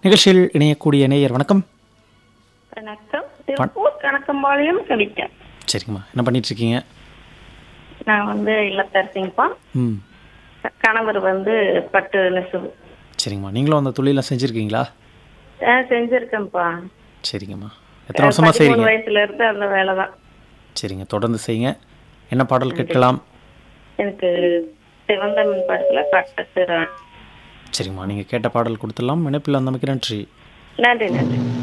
நிகழ்ச்சியில் இணையக்கூடிய நேயர் வணக்கம் வணக்கம் திருப்பூர் கணக்கம்பாளையம் கவிதா சரிங்கம்மா என்ன பண்ணிட்டு இருக்கீங்க நான் வந்து இல்லத்தரசிங்கப்பா ம் கணவர் வந்து பட்டு நெசவு சரிங்கம்மா நீங்களும் அந்த தொழிலாம் செஞ்சுருக்கீங்களா ஆ செஞ்சிருக்கேன்ப்பா சரிங்கம்மா எத்தனை வருஷமா பதிமூணு செய்றீங்க வயசுல இருந்து அந்த வேலை தான் சரிங்க தொடர்ந்து செய்யுங்க என்ன பாடல் கேட்கலாம் எனக்கு சிவந்த மீன் படத்துல பட்டு சிறான் சரிங்கம்மா நீங்கள் கேட்ட பாடல் கொடுத்துடலாம் இணைப்பில் அந்த நன்றி நன்றி நன்றி